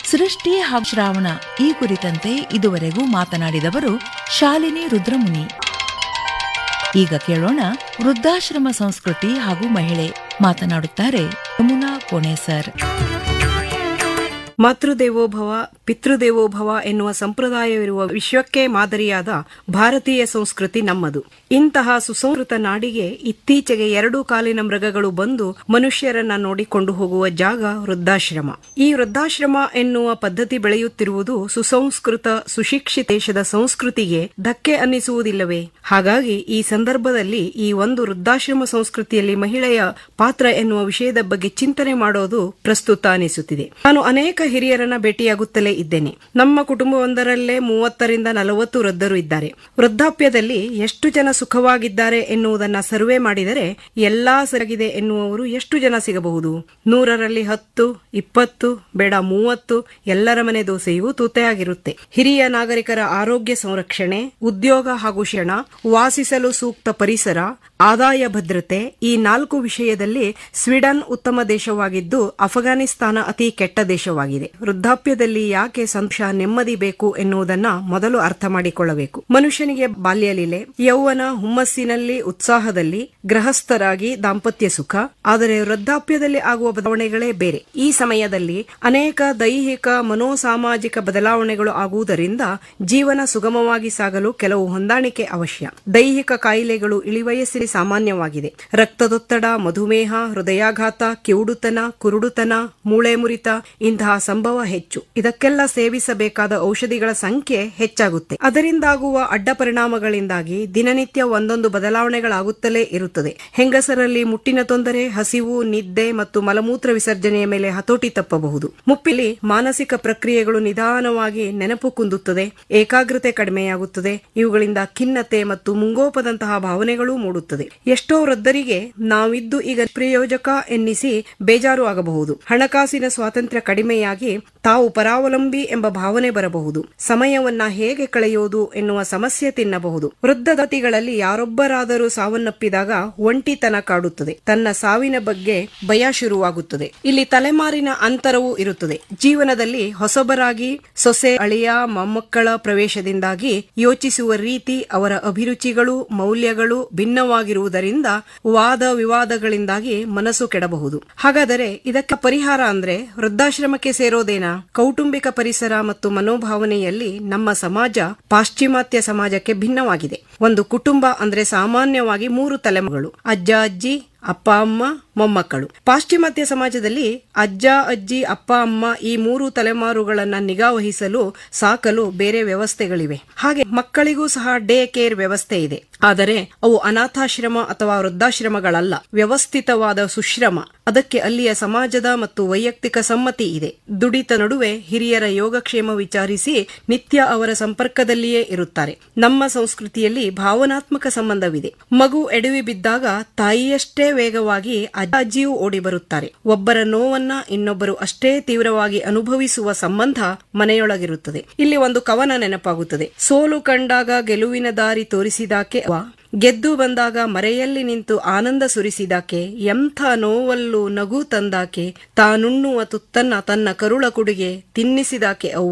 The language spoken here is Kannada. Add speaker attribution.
Speaker 1: ಸೃಷ್ಟಿ ಹಾಗೂ ಶ್ರಾವಣ ಈ ಕುರಿತಂತೆ ಇದುವರೆಗೂ ಮಾತನಾಡಿದವರು ಶಾಲಿನಿ ರುದ್ರಮುನಿ ಈಗ ಕೇಳೋಣ ವೃದ್ಧಾಶ್ರಮ ಸಂಸ್ಕೃತಿ ಹಾಗೂ ಮಹಿಳೆ ಮಾತನಾಡುತ್ತಾರೆ ಯಮುನಾ ಕೋಣೆ ಸರ್
Speaker 2: ಮಾತೃದೇವೋಭವ ಪಿತೃದೇವೋಭವ ಎನ್ನುವ ಸಂಪ್ರದಾಯವಿರುವ ವಿಶ್ವಕ್ಕೆ ಮಾದರಿಯಾದ ಭಾರತೀಯ ಸಂಸ್ಕೃತಿ ನಮ್ಮದು ಇಂತಹ ಸುಸಂಸ್ಕೃತ ನಾಡಿಗೆ ಇತ್ತೀಚೆಗೆ ಎರಡು ಕಾಲಿನ ಮೃಗಗಳು ಬಂದು ಮನುಷ್ಯರನ್ನ ನೋಡಿಕೊಂಡು ಹೋಗುವ ಜಾಗ ವೃದ್ಧಾಶ್ರಮ ಈ ವೃದ್ಧಾಶ್ರಮ ಎನ್ನುವ ಪದ್ಧತಿ ಬೆಳೆಯುತ್ತಿರುವುದು ಸುಸಂಸ್ಕೃತ ಸುಶಿಕ್ಷಿತ ದೇಶದ ಸಂಸ್ಕೃತಿಗೆ ಧಕ್ಕೆ ಅನ್ನಿಸುವುದಿಲ್ಲವೇ ಹಾಗಾಗಿ ಈ ಸಂದರ್ಭದಲ್ಲಿ ಈ ಒಂದು ವೃದ್ಧಾಶ್ರಮ ಸಂಸ್ಕೃತಿಯಲ್ಲಿ ಮಹಿಳೆಯ ಪಾತ್ರ ಎನ್ನುವ ವಿಷಯದ ಬಗ್ಗೆ ಚಿಂತನೆ ಮಾಡೋದು ಪ್ರಸ್ತುತ ಅನಿಸುತ್ತಿದೆ ನಾನು ಅನೇಕ ಹಿರಿಯರನ್ನ ಭೇಟಿಯಾಗುತ್ತಲೇ ಇದ್ದೇನೆ ನಮ್ಮ ಕುಟುಂಬವೊಂದರಲ್ಲೇ ಮೂವತ್ತರಿಂದ ನಲವತ್ತು ವೃದ್ಧರು ಇದ್ದಾರೆ ವೃದ್ಧಾಪ್ಯದಲ್ಲಿ ಎಷ್ಟು ಜನ ಸುಖವಾಗಿದ್ದಾರೆ ಎನ್ನುವುದನ್ನ ಸರ್ವೆ ಮಾಡಿದರೆ ಎಲ್ಲಾ ಸರಿಗಿದೆ ಎನ್ನುವವರು ಎಷ್ಟು ಜನ ಸಿಗಬಹುದು ನೂರರಲ್ಲಿ ಹತ್ತು ಇಪ್ಪತ್ತು ಬೇಡ ಮೂವತ್ತು ಎಲ್ಲರ ಮನೆ ದೋಸೆಯೂ ತೂತೆಯಾಗಿರುತ್ತೆ ಹಿರಿಯ ನಾಗರಿಕರ ಆರೋಗ್ಯ ಸಂರಕ್ಷಣೆ ಉದ್ಯೋಗ ಹಾಗೂ ಶಿಕ್ಷಣ ವಾಸಿಸಲು ಸೂಕ್ತ ಪರಿಸರ ಆದಾಯ ಭದ್ರತೆ ಈ ನಾಲ್ಕು ವಿಷಯದಲ್ಲಿ ಸ್ವೀಡನ್ ಉತ್ತಮ ದೇಶವಾಗಿದ್ದು ಅಫಘಾನಿಸ್ತಾನ ಅತಿ ಕೆಟ್ಟ ದೇಶವಾಗಿದೆ ವೃದ್ಧಾಪ್ಯದಲ್ಲಿ ಯಾಕೆ ಸಂತೋಷ ನೆಮ್ಮದಿ ಬೇಕು ಎನ್ನುವುದನ್ನ ಮೊದಲು ಅರ್ಥ ಮಾಡಿಕೊಳ್ಳಬೇಕು ಮನುಷ್ಯನಿಗೆ ಬಾಲ್ಯ ಲೀಲೆ ಯೌವನ ಹುಮ್ಮಸ್ಸಿನಲ್ಲಿ ಉತ್ಸಾಹದಲ್ಲಿ ಗೃಹಸ್ಥರಾಗಿ ದಾಂಪತ್ಯ ಸುಖ ಆದರೆ ವೃದ್ಧಾಪ್ಯದಲ್ಲಿ ಆಗುವ ಬದಲಾವಣೆಗಳೇ ಬೇರೆ ಈ ಸಮಯದಲ್ಲಿ ಅನೇಕ ದೈಹಿಕ ಮನೋಸಾಮಾಜಿಕ ಬದಲಾವಣೆಗಳು ಆಗುವುದರಿಂದ ಜೀವನ ಸುಗಮವಾಗಿ ಸಾಗಲು ಕೆಲವು ಹೊಂದಾಣಿಕೆ ಅವಶ್ಯ ದೈಹಿಕ ಕಾಯಿಲೆಗಳು ಇಳಿವಯಸ್ಸಿನಲ್ಲಿ ಸಾಮಾನ್ಯವಾಗಿದೆ ರಕ್ತದೊತ್ತಡ ಮಧುಮೇಹ ಹೃದಯಾಘಾತ ಕಿವುಡುತನ ಕುರುಡುತನ ಮೂಳೆ ಮುರಿತ ಇಂತಹ ಸಂಭವ ಹೆಚ್ಚು ಇದಕ್ಕೆಲ್ಲ ಸೇವಿಸಬೇಕಾದ ಔಷಧಿಗಳ ಸಂಖ್ಯೆ ಹೆಚ್ಚಾಗುತ್ತೆ ಅದರಿಂದಾಗುವ ಅಡ್ಡ ಪರಿಣಾಮಗಳಿಂದಾಗಿ ದಿನನಿತ್ಯ ಒಂದೊಂದು ಬದಲಾವಣೆಗಳಾಗುತ್ತಲೇ ಇರುತ್ತದೆ ಹೆಂಗಸರಲ್ಲಿ ಮುಟ್ಟಿನ ತೊಂದರೆ ಹಸಿವು ನಿದ್ದೆ ಮತ್ತು ಮಲಮೂತ್ರ ವಿಸರ್ಜನೆಯ ಮೇಲೆ ಹತೋಟಿ ತಪ್ಪಬಹುದು ಮುಪ್ಪಿಲಿ ಮಾನಸಿಕ ಪ್ರಕ್ರಿಯೆಗಳು ನಿಧಾನವಾಗಿ ನೆನಪು ಕುಂದುತ್ತದೆ ಏಕಾಗ್ರತೆ ಕಡಿಮೆಯಾಗುತ್ತದೆ ಇವುಗಳಿಂದ ಖಿನ್ನತೆ ಮತ್ತು ಮುಂಗೋಪದಂತಹ ಭಾವನೆಗಳೂ ಮೂಡುತ್ತದೆ ಎಷ್ಟೋ ವೃದ್ಧರಿಗೆ ನಾವಿದ್ದು ಈಗ ಪ್ರಯೋಜಕ ಎನ್ನಿಸಿ ಬೇಜಾರು ಆಗಬಹುದು ಹಣಕಾಸಿನ ಸ್ವಾತಂತ್ರ್ಯ ಕಡಿಮೆಯಾಗಿ ತಾವು ಪರಾವಲಂಬಿ ಎಂಬ ಭಾವನೆ ಬರಬಹುದು ಸಮಯವನ್ನ ಹೇಗೆ ಕಳೆಯುವುದು ಎನ್ನುವ ಸಮಸ್ಯೆ ತಿನ್ನಬಹುದು ವೃದ್ಧ ದತಿಗಳಲ್ಲಿ ಯಾರೊಬ್ಬರಾದರೂ ಸಾವನ್ನಪ್ಪಿದಾಗ ಒಂಟಿತನ ಕಾಡುತ್ತದೆ ತನ್ನ ಸಾವಿನ ಬಗ್ಗೆ ಭಯ ಶುರುವಾಗುತ್ತದೆ ಇಲ್ಲಿ ತಲೆಮಾರಿನ ಅಂತರವೂ ಇರುತ್ತದೆ ಜೀವನದಲ್ಲಿ ಹೊಸಬರಾಗಿ ಸೊಸೆ ಅಳಿಯ ಮೊಮ್ಮಕ್ಕಳ ಪ್ರವೇಶದಿಂದಾಗಿ ಯೋಚಿಸುವ ರೀತಿ ಅವರ ಅಭಿರುಚಿಗಳು ಮೌಲ್ಯಗಳು ಭಿನ್ನವಾಗಿರುವುದರಿಂದ ವಾದ ವಿವಾದಗಳಿಂದಾಗಿ ಮನಸ್ಸು ಕೆಡಬಹುದು ಹಾಗಾದರೆ ಇದಕ್ಕೆ ಪರಿಹಾರ ಅಂದ್ರೆ ವೃದ್ಧಾಶ್ರಮಕ್ಕೆ ಸೇರೋದೇನಾ ಕೌಟುಂಬಿಕ ಪರಿಸರ ಮತ್ತು ಮನೋಭಾವನೆಯಲ್ಲಿ ನಮ್ಮ ಸಮಾಜ ಪಾಶ್ಚಿಮಾತ್ಯ ಸಮಾಜಕ್ಕೆ ಭಿನ್ನವಾಗಿದೆ ಒಂದು ಕುಟುಂಬ ಅಂದ್ರೆ ಸಾಮಾನ್ಯವಾಗಿ ಮೂರು ತಲೆಮಗಳು ಅಜ್ಜ ಅಜ್ಜಿ ಅಪ್ಪ ಅಮ್ಮ ಮೊಮ್ಮಕ್ಕಳು ಪಾಶ್ಚಿಮಾತ್ಯ ಸಮಾಜದಲ್ಲಿ ಅಜ್ಜ ಅಜ್ಜಿ ಅಪ್ಪ ಅಮ್ಮ ಈ ಮೂರು ತಲೆಮಾರುಗಳನ್ನ ನಿಗಾ ವಹಿಸಲು ಸಾಕಲು ಬೇರೆ ವ್ಯವಸ್ಥೆಗಳಿವೆ ಹಾಗೆ ಮಕ್ಕಳಿಗೂ ಸಹ ಡೇ ಕೇರ್ ವ್ಯವಸ್ಥೆ ಇದೆ ಆದರೆ ಅವು ಅನಾಥಾಶ್ರಮ ಅಥವಾ ವೃದ್ಧಾಶ್ರಮಗಳಲ್ಲ ವ್ಯವಸ್ಥಿತವಾದ ಸುಶ್ರಮ ಅದಕ್ಕೆ ಅಲ್ಲಿಯ ಸಮಾಜದ ಮತ್ತು ವೈಯಕ್ತಿಕ ಸಮ್ಮತಿ ಇದೆ ದುಡಿತ ನಡುವೆ ಹಿರಿಯರ ಯೋಗಕ್ಷೇಮ ವಿಚಾರಿಸಿ ನಿತ್ಯ ಅವರ ಸಂಪರ್ಕದಲ್ಲಿಯೇ ಇರುತ್ತಾರೆ ನಮ್ಮ ಸಂಸ್ಕೃತಿಯಲ್ಲಿ ಭಾವನಾತ್ಮಕ ಸಂಬಂಧವಿದೆ ಮಗು ಎಡವಿ ಬಿದ್ದಾಗ ತಾಯಿಯಷ್ಟೇ ವೇಗವಾಗಿ ಅಜ್ಜಿಯೂ ಓಡಿ ಬರುತ್ತಾರೆ ಒಬ್ಬರ ನೋವನ್ನ ಇನ್ನೊಬ್ಬರು ಅಷ್ಟೇ ತೀವ್ರವಾಗಿ ಅನುಭವಿಸುವ ಸಂಬಂಧ ಮನೆಯೊಳಗಿರುತ್ತದೆ ಇಲ್ಲಿ ಒಂದು ಕವನ ನೆನಪಾಗುತ್ತದೆ ಸೋಲು ಕಂಡಾಗ ಗೆಲುವಿನ ದಾರಿ ತೋರಿಸಿದಾಕೆ ಅವ ಗೆದ್ದು ಬಂದಾಗ ಮರೆಯಲ್ಲಿ ನಿಂತು ಆನಂದ ಸುರಿಸಿದಾಕೆ ಎಂಥ ನೋವಲ್ಲೂ ನಗು ತಂದಾಕೆ ತಾನುಣ್ಣುವ ತುತ್ತನ್ನ ತನ್ನ ಕರುಳ ಕುಡಿಗೆ ತಿನ್ನಿಸಿದಾಕೆ ಅವು